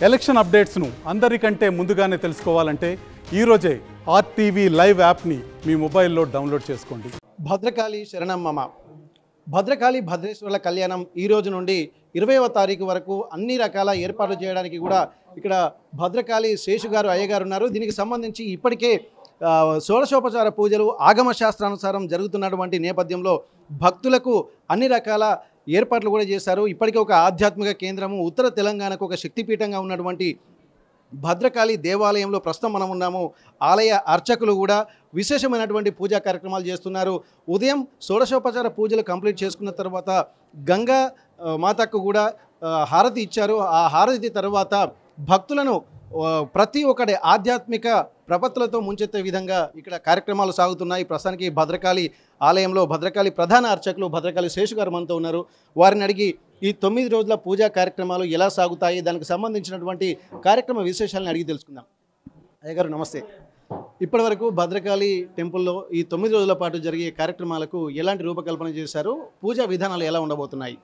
Election అప్డేట్స్ను అందరికంటే ముందుగానే తెలుసుకోవాలంటే ఈరోజే ఆర్టీవీ లైవ్ యాప్ని మీ మొబైల్లో డౌన్లోడ్ చేసుకోండి భద్రకాళి శరణమ్మమ భద్రకాళి భద్రేశ్వరుల కళ్యాణం ఈ రోజు నుండి ఇరవైవ తారీఖు వరకు అన్ని రకాల ఏర్పాట్లు చేయడానికి కూడా ఇక్కడ భద్రకాళి శేషు గారు అయ్యగారు ఉన్నారు దీనికి సంబంధించి ఇప్పటికే ఆ, షోడశోపచార పూజలు ఆగమ శాస్త్రానుసారం జరుగుతున్నటువంటి నేపథ్యంలో భక్తులకు అన్ని రకాల ఏర్పాట్లు కూడా చేశారు ఇప్పటికే ఒక ఆధ్యాత్మిక కేంద్రము ఉత్తర తెలంగాణకు ఒక శక్తిపీఠంగా ఉన్నటువంటి భద్రకాళి దేవాలయంలో ప్రస్తుతం మనం ఉన్నాము ఆలయ అర్చకులు కూడా విశేషమైనటువంటి పూజా కార్యక్రమాలు చేస్తున్నారు ఉదయం షోడశోపచార పూజలు కంప్లీట్ చేసుకున్న తర్వాత గంగా ఆ, మాతకు కూడా ఆ, హారతి ఇచ్చారు ఆ హారతి తర్వాత భక్తులను ఆ, ప్రతి ఒక్కటి ఆధ్యాత్మిక ప్రపత్తులతో ముంచెత్తే విధంగా ఇక్కడ కార్యక్రమాలు సాగుతున్నాయి ప్రస్తుతానికి భద్రకాళి ఆలయంలో భద్రకాళి ప్రధాన అర్చకులు భద్రకాళి శేషు గారు మనతో ఉన్నారు వారిని అడిగి ఈ తొమ్మిది రోజుల పూజా కార్యక్రమాలు ఎలా సాగుతాయి దానికి సంబంధించినటువంటి కార్యక్రమ విశేషాలను అడిగి తెలుసుకుందాం అయ్యగారు నమస్తే ఇప్పటివరకు భద్రకాళి టెంపుల్లో ఈ తొమ్మిది రోజుల పాటు జరిగే కార్యక్రమాలకు ఎలాంటి రూపకల్పన చేశారు పూజా విధానాలు ఎలా ఉండబోతున్నాయి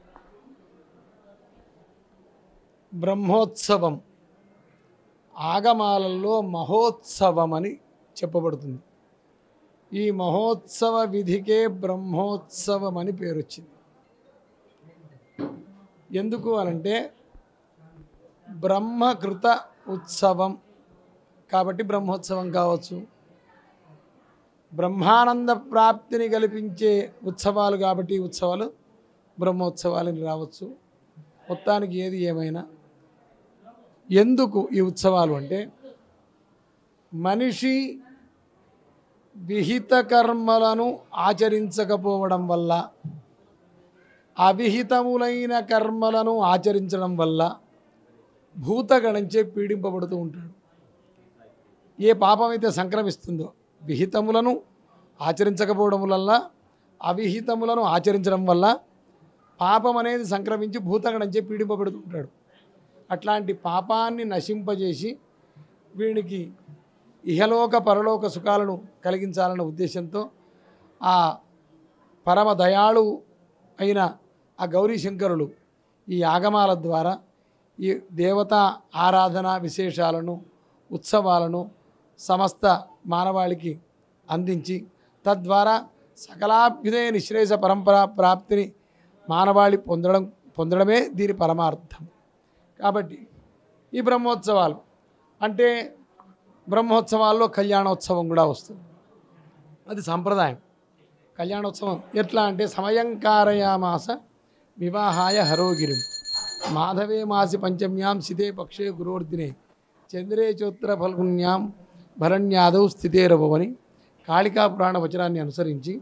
బ్రహ్మోత్సవం ఆగమాలలో మహోత్సవం అని చెప్పబడుతుంది ఈ మహోత్సవ విధికే బ్రహ్మోత్సవం అని పేరు వచ్చింది ఎందుకు అనంటే బ్రహ్మకృత ఉత్సవం కాబట్టి బ్రహ్మోత్సవం కావచ్చు బ్రహ్మానంద ప్రాప్తిని కల్పించే ఉత్సవాలు కాబట్టి ఈ ఉత్సవాలు బ్రహ్మోత్సవాలని రావచ్చు మొత్తానికి ఏది ఏమైనా ఎందుకు ఈ ఉత్సవాలు అంటే మనిషి విహిత కర్మలను ఆచరించకపోవడం వల్ల అవిహితములైన కర్మలను ఆచరించడం వల్ల భూతగణంచే పీడింపబడుతూ ఉంటాడు ఏ పాపం అయితే సంక్రమిస్తుందో విహితములను ఆచరించకపోవడం వల్ల అవిహితములను ఆచరించడం వల్ల పాపం అనేది సంక్రమించి భూతగణంచే పీడింపబడుతూ ఉంటాడు అట్లాంటి పాపాన్ని నశింపజేసి వీనికి ఇహలోక పరలోక సుఖాలను కలిగించాలన్న ఉద్దేశంతో ఆ పరమ దయాళు అయిన ఆ గౌరీ శంకరులు ఈ ఆగమాల ద్వారా ఈ దేవతా ఆరాధన విశేషాలను ఉత్సవాలను సమస్త మానవాళికి అందించి తద్వారా సకలాభ్యుదయ నిశ్రేష పరంపర ప్రాప్తిని మానవాళి పొందడం పొందడమే దీని పరమార్థం కాబట్టి ఈ బ్రహ్మోత్సవాలు అంటే బ్రహ్మోత్సవాల్లో కళ్యాణోత్సవం కూడా వస్తుంది అది సంప్రదాయం కళ్యాణోత్సవం ఎట్లా అంటే సమయంకారయామాస వివాహాయ హరోగిరిం మాధవే మాసి పంచమ్యాం సితే పక్షే గురోర్దినే చంద్రే చోత్ర ఫల్గుణ్యాం భరణ్యాదౌ స్థితేరవని కాళికా పురాణ వచనాన్ని అనుసరించి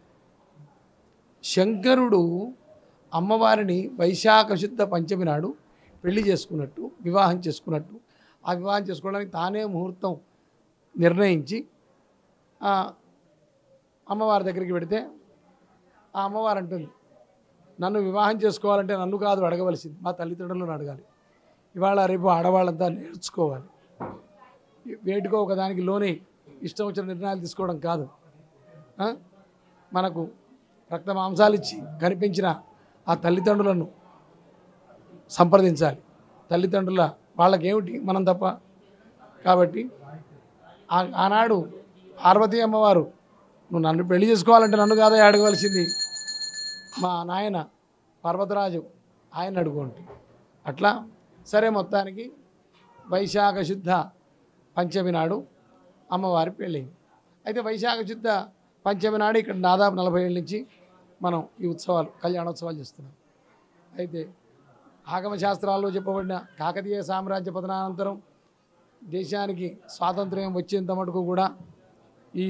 శంకరుడు అమ్మవారిని వైశాఖ శుద్ధ పంచమి నాడు పెళ్లి చేసుకున్నట్టు వివాహం చేసుకున్నట్టు ఆ వివాహం చేసుకోవడానికి తానే ముహూర్తం నిర్ణయించి ఆ అమ్మవారి దగ్గరికి పెడితే ఆ అమ్మవారు అంటుంది నన్ను వివాహం చేసుకోవాలంటే నన్ను కాదు అడగవలసింది మా తల్లిదండ్రులను అడగాలి ఇవాళ రేపు ఆడవాళ్ళంతా నేర్చుకోవాలి వేటికో ఒకదానికి లోనే ఇష్టం వచ్చిన నిర్ణయాలు తీసుకోవడం కాదు ఆ? మనకు రక్త మాంసాలు ఇచ్చి కనిపించిన ఆ తల్లిదండ్రులను సంప్రదించాలి తల్లిదండ్రుల వాళ్ళకేమిటి మనం తప్ప కాబట్టి ఆ- ఆనాడు పార్వతీ అమ్మవారు నువ్వు నన్ను పెళ్లి చేసుకోవాలంటే నన్ను కాదా అడగవలసింది మా నాయన పర్వతరాజు ఆయన అడుగుంటు అట్లా సరే మొత్తానికి వైశాఖ శుద్ధ పంచమి నాడు అమ్మవారి పెళ్ళి అయితే వైశాఖ శుద్ధ పంచమి నాడు ఇక్కడ దాదాపు నలభై ఏళ్ళ నుంచి మనం ఈ ఉత్సవాలు కళ్యాణోత్సవాలు చేస్తున్నాం అయితే ఆగమ శాస్త్రాల్లో చెప్పబడిన కాకతీయ సామ్రాజ్య పతనానంతరం దేశానికి స్వాతంత్ర్యం వచ్చేంత మటుకు కూడా ఈ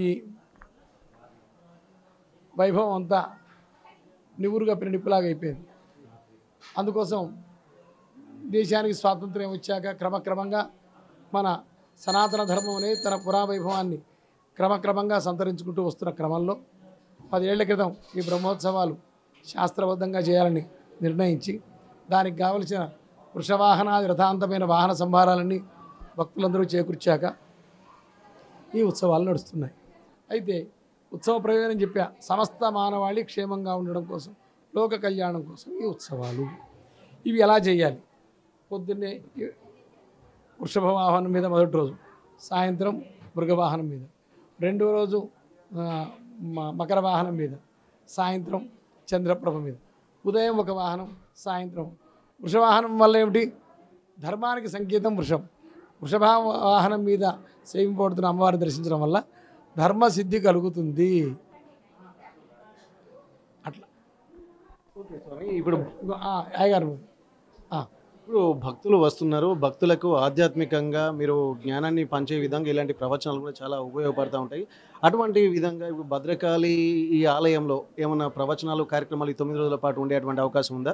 వైభవం అంతా నివురుగా నిప్పులాగా అయిపోయింది అందుకోసం దేశానికి స్వాతంత్ర్యం వచ్చాక క్రమక్రమంగా మన సనాతన ధర్మం అనేది తన పురావైభవాన్ని క్రమక్రమంగా సంతరించుకుంటూ వస్తున్న క్రమంలో పదేళ్ల క్రితం ఈ బ్రహ్మోత్సవాలు శాస్త్రబద్ధంగా చేయాలని నిర్ణయించి దానికి కావలసిన వృషవాహనాది రథాంతమైన వాహన సంభారాలన్నీ భక్తులందరూ చేకూర్చాక ఈ ఉత్సవాలు నడుస్తున్నాయి అయితే ఉత్సవ ప్రయోజనం చెప్పా సమస్త మానవాళి క్షేమంగా ఉండడం కోసం లోక కళ్యాణం కోసం ఈ ఉత్సవాలు ఇవి ఎలా చేయాలి పొద్దున్నే వృషభ వాహనం మీద మొదటి రోజు సాయంత్రం మృగవాహనం మీద రెండో రోజు ఆ, మ- మకర వాహనం మీద సాయంత్రం చంద్రప్రభ మీద ఉదయం ఒక వాహనం సాయంత్రం వృషవాహనం వల్ల ఏమిటి ధర్మానికి సంకేతం వృషం వృషభ వాహనం మీద సేవింపబడుతున్న అమ్మవారిని దర్శించడం వల్ల ధర్మసిద్ధి కలుగుతుంది అట్లా ఓకే స్వామి ఇప్పుడు ఇగో, ఆ, అయ్యగారు ఆ, ఇప్పుడు భక్తులు వస్తున్నారు భక్తులకు ఆధ్యాత్మికంగా మీరు జ్ఞానాన్ని పంచే విధంగా ఇలాంటి ప్రవచనాలు కూడా చాలా ఉపయోగపడుతూ ఉంటాయి అటువంటి విధంగా ఇప్పుడు భద్రకాళి ఈ ఆలయంలో ఏమైనా ప్రవచనాలు కార్యక్రమాలు ఈ తొమ్మిది రోజుల పాటు ఉండేటువంటి అవకాశం ఉందా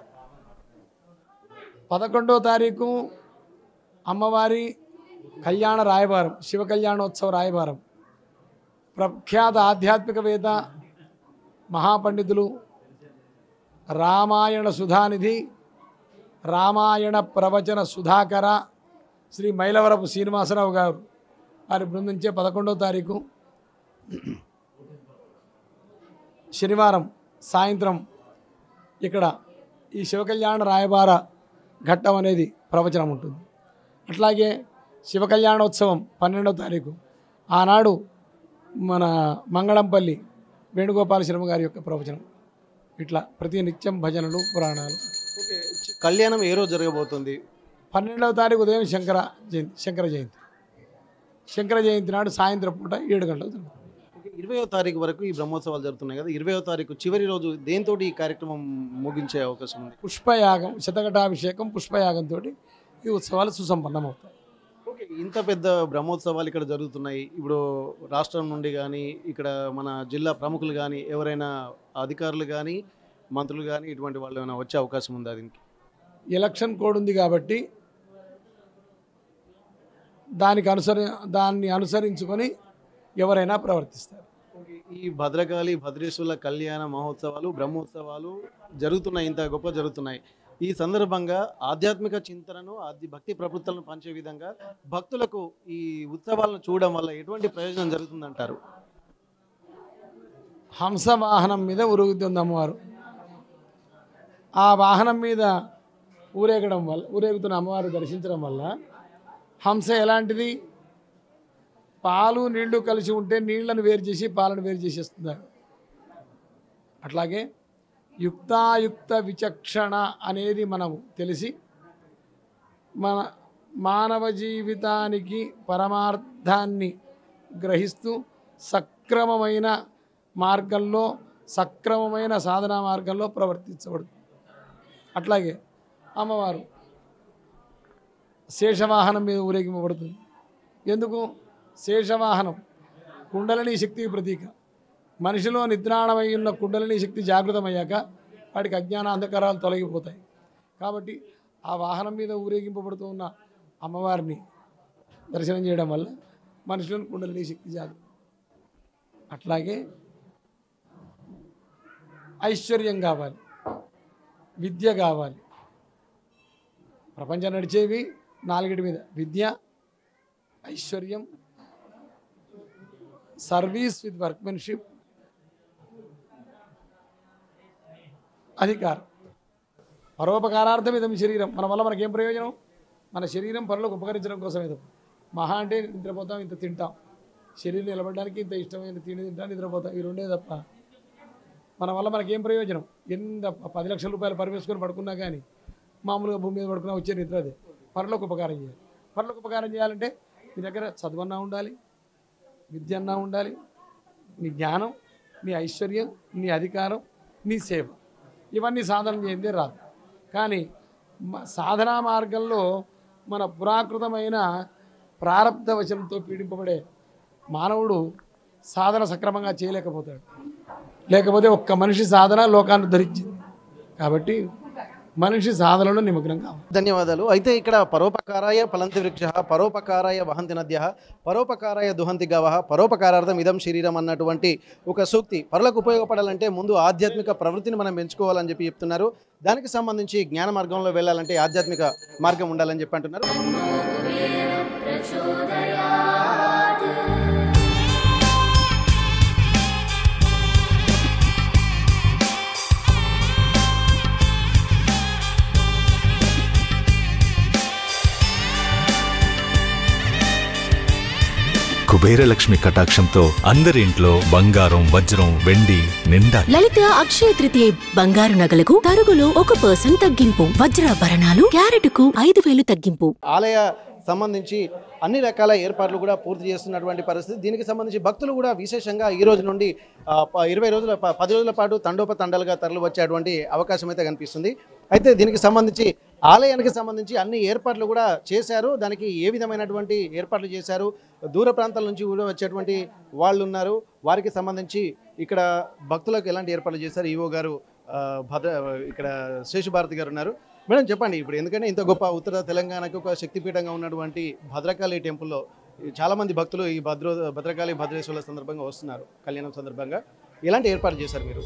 పదకొండో తారీఖు అమ్మవారి కళ్యాణ రాయబారం శివ కళ్యాణోత్సవ రాయబారం ప్రఖ్యాత ఆధ్యాత్మికవేత్త మహాపండితులు రామాయణ సుధానిధి రామాయణ ప్రవచన సుధాకర శ్రీ మైలవరపు శ్రీనివాసరావు గారు వారి బృందించే పదకొండవ తారీఖు శనివారం సాయంత్రం ఇక్కడ ఈ శివకళ్యాణ రాయబార ఘట్టం అనేది ప్రవచనం ఉంటుంది అట్లాగే శివ కళ్యాణోత్సవం పన్నెండవ తారీఖు ఆనాడు మన మంగళంపల్లి వేణుగోపాల శర్మ గారి యొక్క ప్రవచనం ఇట్లా ప్రతి నిత్యం భజనలు పురాణాలు ఓకే కళ్యాణం ఏ రోజు జరగబోతుంది పన్నెండవ తారీఖు ఉదయం శంకర జయంతి శంకర జయంతి శంకర జయంతి నాడు సాయంత్రం పూట ఏడు గంటలకు జరుగుతుంది ఓకే ఇరవయో తారీఖు వరకు ఈ బ్రహ్మోత్సవాలు జరుగుతున్నాయి కదా ఇరవయో తారీఖు చివరి రోజు దేంతో ఈ కార్యక్రమం ముగించే అవకాశం ఉంది పుష్పయాగం శతఘటాభిషేకం పుష్పయాగంతో ఈ ఉత్సవాలు సుసంపన్నమవుతాయి ఓకే ఇంత పెద్ద బ్రహ్మోత్సవాలు ఇక్కడ జరుగుతున్నాయి ఇప్పుడు రాష్ట్రం నుండి కానీ ఇక్కడ మన జిల్లా ప్రముఖులు కానీ ఎవరైనా అధికారులు కానీ మంత్రులు కానీ ఇటువంటి వాళ్ళు ఏమైనా వచ్చే అవకాశం ఉందా దీనికి ఎలక్షన్ కోడ్ ఉంది కాబట్టి దానికి అనుసరి దాన్ని అనుసరించుకొని ఎవరైనా ప్రవర్తిస్తారు ఓకే, ఈ భద్రకాళి భద్రేశ్వరుల కళ్యాణ మహోత్సవాలు బ్రహ్మోత్సవాలు జరుగుతున్నాయి ఇంత గొప్ప జరుగుతున్నాయి ఈ సందర్భంగా ఆధ్యాత్మిక చింతనను ఆది భక్తి ప్రవృత్తులను పంచే విధంగా భక్తులకు ఈ ఉత్సవాలను చూడడం వల్ల ఎటువంటి ప్రయోజనం జరుగుతుందంటారు హంస వాహనం మీద ఉరుగుతుంది అమ్మవారు ఆ వాహనం మీద ఊరేగడం వల్ల ఊరేగుతున్న అమ్మవారు దర్శించడం వల్ల హంస ఎలాంటిది పాలు నీళ్లు కలిసి ఉంటే నీళ్లను వేరు చేసి పాలను వేరు చేసేస్తుంది అట్లాగే యుక్తాయుక్త విచక్షణ అనేది మనం తెలిసి మన మానవ జీవితానికి పరమార్థాన్ని గ్రహిస్తూ సక్రమమైన మార్గంలో సక్రమమైన సాధనా మార్గంలో ప్రవర్తించబడుతుంది అట్లాగే అమ్మవారు శేషవాహనం మీద ఊరేగింపబడుతుంది ఎందుకు శేషవాహనం కుండలిని శక్తికి ప్రతీక మనిషిలో నిద్రాణమై ఉన్న కుండలిని శక్తి జాగృతమయ్యాక వాడికి అజ్ఞాన అంధకారాలు తొలగిపోతాయి కాబట్టి ఆ వాహనం మీద ఊరేగింపబడుతూ ఉన్న అమ్మవారిని దర్శనం చేయడం వల్ల మనిషిలోని కుండలిని శక్తి జాగృతం అట్లాగే ఐశ్వర్యం కావాలి విద్య కావాలి ప్రపంచం నడిచేవి నాలుగిటి మీద విద్య ఐశ్వర్యం సర్వీస్ విత్ వర్క్మెన్షిప్ అధికారం పరోపకారార్థం ఇదం శరీరం మన వల్ల మనకేం ప్రయోజనం మన శరీరం పనులకు ఉపకరించడం కోసం ఏదో మహా అంటే నిద్రపోతాం ఇంత తింటాం శరీరం నిలబడడానికి ఇంత ఇష్టమైన తిండి తింటాం నిద్రపోతాం ఈ రెండే తప్ప మన వల్ల మనకేం ప్రయోజనం ఎంత పది లక్షల రూపాయలు పరివేసుకొని పడుకున్నా కానీ మామూలుగా భూమి మీద పడుకున్నా వచ్చే నిద్ర అదే పనులకు ఉపకారం చేయాలి పనులకు ఉపకారం చేయాలంటే మీ దగ్గర చదువన్నా ఉండాలి విద్య అన్నా ఉండాలి నీ జ్ఞానం నీ ఐశ్వర్యం నీ అధికారం నీ సేవ ఇవన్నీ సాధన చేయందే రాదు కానీ మ- సాధనా మార్గంలో మన పురాకృతమైన ప్రారంధ వశంతో పీడింపబడే మానవుడు సాధన సక్రమంగా చేయలేకపోతాడు లేకపోతే ఒక్క మనిషి సాధన లోకాన్ని ధరించింది కాబట్టి మనిషి సాధనలో నిమగ్నం కావాలి ధన్యవాదాలు అయితే ఇక్కడ పరోపకారాయ ఫలంతి వృక్ష పరోపకారాయ వహంతి నద్య పరోపకారాయ దుహంతి గవ పరోపకారార్థం ఇదం శరీరం అన్నటువంటి ఒక సూక్తి పరులకు ఉపయోగపడాలంటే ముందు ఆధ్యాత్మిక ప్రవృత్తిని మనం పెంచుకోవాలని చెప్పి చెప్తున్నారు దానికి సంబంధించి జ్ఞాన మార్గంలో వెళ్ళాలంటే ఆధ్యాత్మిక మార్గం ఉండాలని చెప్పి అంటున్నారు కుబేరలక్ష్మి కటాక్షంతో అందరి ఇంట్లో బంగారం వజ్రం వెండి నిండాలి లలిత అక్షయ తృతీయ బంగారు నగలకు తరుగులో ఒక పర్సెంట్ తగ్గింపు వజ్రాభరణాలు క్యారెట్కు ఐదు వేలు తగ్గింపు ఆలయ సంబంధించి అన్ని రకాల ఏర్పాట్లు కూడా పూర్తి చేస్తున్నటువంటి పరిస్థితి దీనికి సంబంధించి భక్తులు కూడా విశేషంగా ఈ రోజు నుండి ఆ, ప- ఇరవై రోజుల ప- పది రోజుల పాటు తండోపతండాలుగా తరలి వచ్చేటువంటి అవకాశం అయితే కనిపిస్తుంది అయితే దీనికి సంబంధించి ఆలయానికి సంబంధించి అన్ని ఏర్పాట్లు కూడా చేశారు దానికి ఏ విధమైనటువంటి ఏర్పాట్లు చేశారు దూర ప్రాంతాల నుంచి కూడా వచ్చేటువంటి వాళ్ళు ఉన్నారు వారికి సంబంధించి ఇక్కడ భక్తులకు ఎలాంటి ఏర్పాట్లు చేశారు ఈవో గారు ఆ, భద్ర ఇక్కడ శేషుభారతి గారు ఉన్నారు మేడం చెప్పండి ఇప్పుడు ఎందుకంటే ఇంత గొప్ప ఉత్తర తెలంగాణకు ఒక శక్తిపీఠంగా ఉన్నటువంటి భద్రకాళి టెంపుల్లో ఈ చాలా మంది భక్తులు ఈ భద్ర భద్రకాళి భద్రేశ్వరుల సందర్భంగా వస్తున్నారు కళ్యాణం సందర్భంగా ఎలాంటి ఏర్పాటు చేశారు మీరు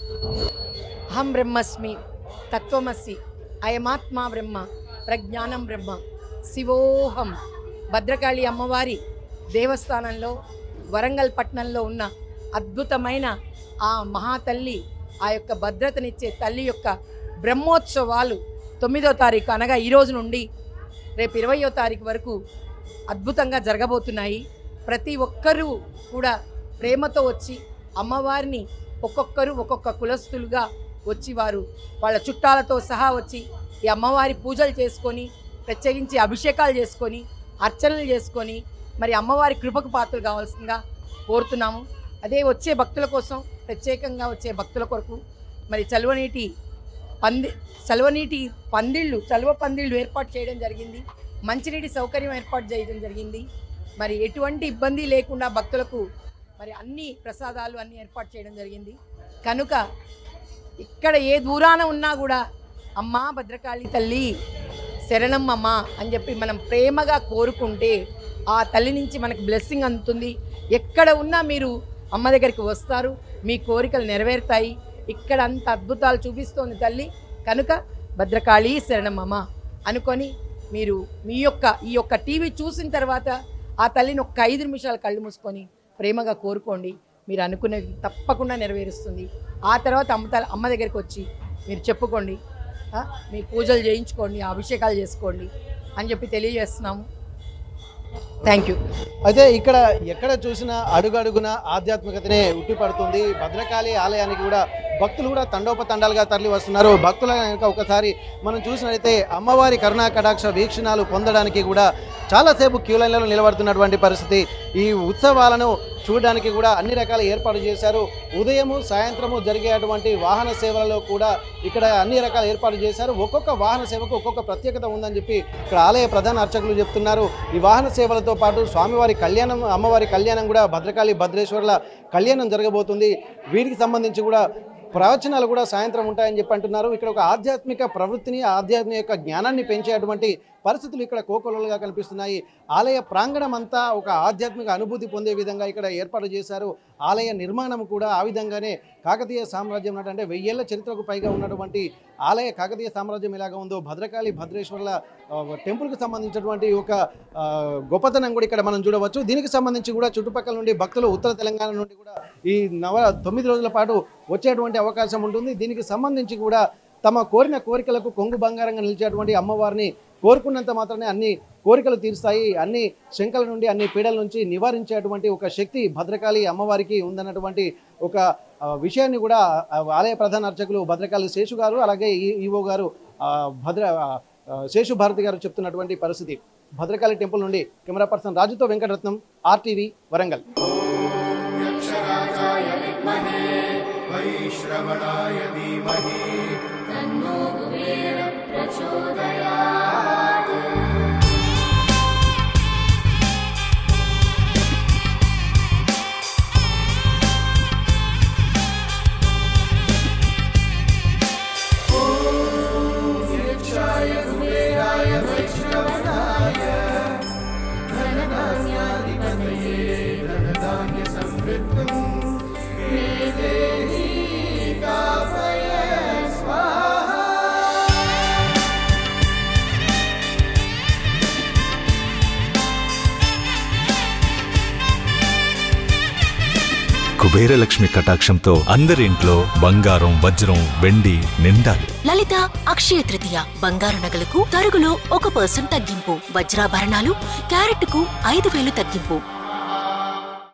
అహం బ్రహ్మస్మి తత్వమసి అయమాత్మా బ్రహ్మ ప్రజ్ఞానం బ్రహ్మ శివోహం భద్రకాళి అమ్మవారి దేవస్థానంలో వరంగల్ పట్టణంలో ఉన్న అద్భుతమైన ఆ మహాతల్లి ఆ యొక్క భద్రతనిచ్చే తల్లి యొక్క బ్రహ్మోత్సవాలు తొమ్మిదో తారీఖు అనగా ఈ రోజు నుండి రేపు ఇరవయో తారీఖు వరకు అద్భుతంగా జరగబోతున్నాయి ప్రతి ఒక్కరూ కూడా ప్రేమతో వచ్చి అమ్మవారిని ఒక్కొక్కరు ఒక్కొక్క కులస్తులుగా వచ్చి వారు వాళ్ళ చుట్టాలతో సహా వచ్చి ఈ అమ్మవారి పూజలు చేసుకొని ప్రత్యేకించి అభిషేకాలు చేసుకొని అర్చనలు చేసుకొని మరి అమ్మవారి కృపకు పాత్రలు కావాల్సిందిగా కోరుతున్నాము అదే వచ్చే భక్తుల కోసం ప్రత్యేకంగా వచ్చే భక్తుల కొరకు మరి చలువనీటి పంది చలువనీటి పందిళ్ళు చలువ పందిళ్ళు ఏర్పాటు చేయడం జరిగింది మంచినీటి సౌకర్యం ఏర్పాటు చేయడం జరిగింది మరి ఎటువంటి ఇబ్బంది లేకుండా భక్తులకు మరి అన్ని ప్రసాదాలు అన్ని ఏర్పాటు చేయడం జరిగింది కనుక ఇక్కడ ఏ దూరాన ఉన్నా కూడా అమ్మా భద్రకాళి తల్లి శరణమ్మమ్మ అని చెప్పి మనం ప్రేమగా కోరుకుంటే ఆ తల్లి నుంచి మనకు బ్లెస్సింగ్ అందుతుంది ఎక్కడ ఉన్నా మీరు అమ్మ దగ్గరికి వస్తారు మీ కోరికలు నెరవేరుతాయి ఇక్కడ అంత అద్భుతాలు చూపిస్తోంది తల్లి కనుక భద్రకాళి శరణమ్మమ్మ అనుకొని మీరు మీ యొక్క ఈ యొక్క టీవీ చూసిన తర్వాత ఆ తల్లిని ఒక్క ఐదు నిమిషాలు కళ్ళు మూసుకొని ప్రేమగా కోరుకోండి మీరు అనుకునేది తప్పకుండా నెరవేరుస్తుంది ఆ తర్వాత అమ్మ తల- అమ్మ దగ్గరికి వచ్చి మీరు చెప్పుకోండి ఆ, మీ పూజలు చేయించుకోండి అభిషేకాలు చేసుకోండి అని చెప్పి తెలియజేస్తున్నాము థ్యాంక్ యూ అయితే ఇక్కడ ఎక్కడ చూసినా అడుగడుగున ఆధ్యాత్మికతనే ఉట్టిపడుతుంది భద్రకాళి ఆలయానికి కూడా భక్తులు కూడా తండోపతండాలుగా తరలి వస్తున్నారు భక్తుల కనుక ఒకసారి మనం చూసినట్లయితే అమ్మవారి కరుణా కటాక్ష వీక్షణాలు పొందడానికి కూడా చాలాసేపు క్యూ లైన్లలో నిలబడుతున్నటువంటి పరిస్థితి ఈ ఉత్సవాలను చూడడానికి కూడా అన్ని రకాల ఏర్పాటు చేశారు ఉదయము సాయంత్రము జరిగేటువంటి వాహన సేవలలో కూడా ఇక్కడ అన్ని రకాల ఏర్పాటు చేశారు ఒక్కొక్క వాహన సేవకు ఒక్కొక్క ప్రత్యేకత ఉందని చెప్పి ఇక్కడ ఆలయ ప్రధాన అర్చకులు చెప్తున్నారు ఈ వాహన సేవలతో పాటు స్వామివారి కళ్యాణం అమ్మవారి కళ్యాణం కూడా భద్రకాళి భద్రేశ్వర్ల కళ్యాణం జరగబోతుంది వీరికి సంబంధించి కూడా ప్రవచనాలు కూడా సాయంత్రం ఉంటాయని చెప్పి అంటున్నారు ఇక్కడ ఒక ఆధ్యాత్మిక ప్రవృత్తిని ఆధ్యాత్మిక యొక్క జ్ఞానాన్ని పెంచేటువంటి పరిస్థితులు ఇక్కడ కోకొలలుగా కనిపిస్తున్నాయి ఆలయ ప్రాంగణం అంతా ఒక ఆధ్యాత్మిక అనుభూతి పొందే విధంగా ఇక్కడ ఏర్పాటు చేశారు ఆలయ నిర్మాణం కూడా ఆ విధంగానే కాకతీయ సామ్రాజ్యం నాటి అంటే వెయ్యేళ్ల చరిత్రకు పైగా ఉన్నటువంటి ఆలయ కాకతీయ సామ్రాజ్యం ఎలాగా ఉందో భద్రకాళి భద్రేశ్వర్ల ఆ, టెంపుల్కి సంబంధించినటువంటి ఒక ఆ, గొప్పతనం కూడా ఇక్కడ మనం చూడవచ్చు దీనికి సంబంధించి కూడా చుట్టుపక్కల నుండి భక్తులు ఉత్తర తెలంగాణ నుండి కూడా ఈ నవ తొమ్మిది రోజుల పాటు వచ్చేటువంటి అవకాశం ఉంటుంది దీనికి సంబంధించి కూడా తమ కోరిన కోరికలకు కొంగు బంగారంగా నిలిచేటువంటి అమ్మవారిని కోరుకున్నంత మాత్రమే అన్ని కోరికలు తీరుస్తాయి అన్ని శంకల నుండి అన్ని పీడల నుంచి నివారించేటువంటి ఒక శక్తి భద్రకాళి అమ్మవారికి ఉందన్నటువంటి ఒక ఆ, విషయాన్ని కూడా ఆ, ఆలయ ప్రధాన అర్చకులు భద్రకాళి శేషు గారు అలాగే ఈ- ఈవో గారు ఆ, భద్ర ఆ, ఆ, శేషు భారతి గారు చెప్తున్నటువంటి పరిస్థితి భద్రకాళి టెంపుల్ నుండి కెమెరా పర్సన్ రాజుతో వెంకటరత్నం ఆర్టీవీ వరంగల్ కుబేరలక్ష్మి కటాక్షంతో అందరి ఇంట్లో బంగారం వజ్రం వెండి నిండాలి లలిత అక్షయ తృతీయ బంగారు నగలకు తరుగులో ఒక పర్సెంట్ తగ్గింపు వజ్రాభరణాలు క్యారెట్కు ఐదు వేలు తగ్గింపు